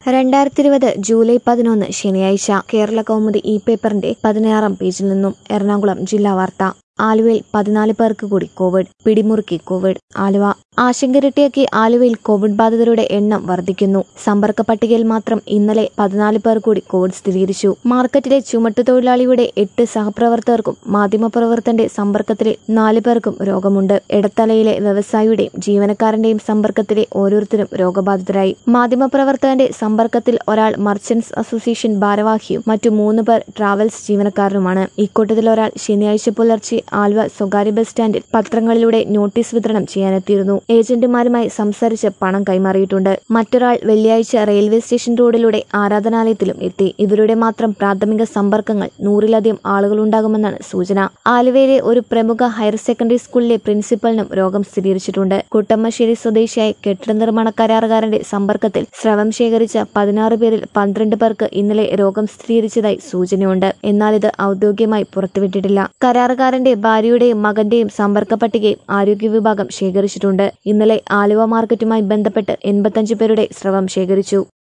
രണ്ടായിരത്തി ഇരുപത് ജൂലൈ പതിനൊന്ന് ശനിയാഴ്ച കേരള കൗമുദി ഇ പേപ്പറിന്റെ പതിനാറാം പേജിൽ നിന്നും എറണാകുളം ജില്ലാ വാർത്ത ആലുവയിൽ പതിനാല് പേർക്ക് കൂടി കോവിഡ് പിടിമുറുക്കി കോവിഡ് ആലുവ ആശങ്കരട്ടിയാക്കി ആലുവയിൽ കോവിഡ് ബാധിതരുടെ എണ്ണം വർദ്ധിക്കുന്നു സമ്പർക്ക പട്ടികയിൽ മാത്രം ഇന്നലെ പതിനാല് പേർ കൂടി കോവിഡ് സ്ഥിരീകരിച്ചു മാർക്കറ്റിലെ ചുമട്ടുതൊഴിലാളിയുടെ എട്ട് സഹപ്രവർത്തകർക്കും മാധ്യമപ്രവർത്തകന്റെ സമ്പർക്കത്തിലെ നാല് പേർക്കും രോഗമുണ്ട് ഇടത്തലയിലെ വ്യവസായിയുടെയും ജീവനക്കാരന്റെയും സമ്പർക്കത്തിലെ ഓരോരുത്തരും രോഗബാധിതരായി മാധ്യമപ്രവർത്തകന്റെ സമ്പർക്കത്തിൽ ഒരാൾ മർച്ചന്റ്സ് അസോസിയേഷൻ ഭാരവാഹിയും മറ്റു മൂന്ന് പേർ ട്രാവൽസ് ജീവനക്കാരനുമാണ് ഇക്കൂട്ടത്തിൽ ഒരാൾ ശനിയാഴ്ച പുലർച്ചെ ആലുവ സ്വകാര്യ ബസ് സ്റ്റാൻഡിൽ പത്രങ്ങളിലൂടെ നോട്ടീസ് വിതരണം ചെയ്യാനെത്തിയിരുന്നു ഏജന്റുമാരുമായി സംസാരിച്ച് പണം കൈമാറിയിട്ടുണ്ട് മറ്റൊരാൾ വെള്ളിയാഴ്ച റെയിൽവേ സ്റ്റേഷൻ റോഡിലൂടെ ആരാധനാലയത്തിലും എത്തി ഇവരുടെ മാത്രം പ്രാഥമിക സമ്പർക്കങ്ങൾ നൂറിലധികം ആളുകളുണ്ടാകുമെന്നാണ് സൂചന ആലുവയിലെ ഒരു പ്രമുഖ ഹയർ സെക്കൻഡറി സ്കൂളിലെ പ്രിൻസിപ്പലിനും രോഗം സ്ഥിരീകരിച്ചിട്ടുണ്ട് കുട്ടമ്മശ്ശേരി സ്വദേശിയായ കെട്ടിട നിർമ്മാണ കരാറുകാരന്റെ സമ്പർക്കത്തിൽ സ്രവം ശേഖരിച്ച പതിനാറ് പേരിൽ പന്ത്രണ്ട് പേർക്ക് ഇന്നലെ രോഗം സ്ഥിരീകരിച്ചതായി സൂചനയുണ്ട് എന്നാൽ ഇത് ഔദ്യോഗികമായി പുറത്തുവിട്ടിട്ടില്ല കരാറുകാരന്റെ ഭാര്യയുടെയും മകന്റെയും സമ്പർക്ക പട്ടികയും ആരോഗ്യ വിഭാഗം ശേഖരിച്ചിട്ടുണ്ട് ഇന്നലെ ആലുവ മാർക്കറ്റുമായി ബന്ധപ്പെട്ട് എൺപത്തഞ്ച് പേരുടെ സ്രവം ശേഖരിച്ചു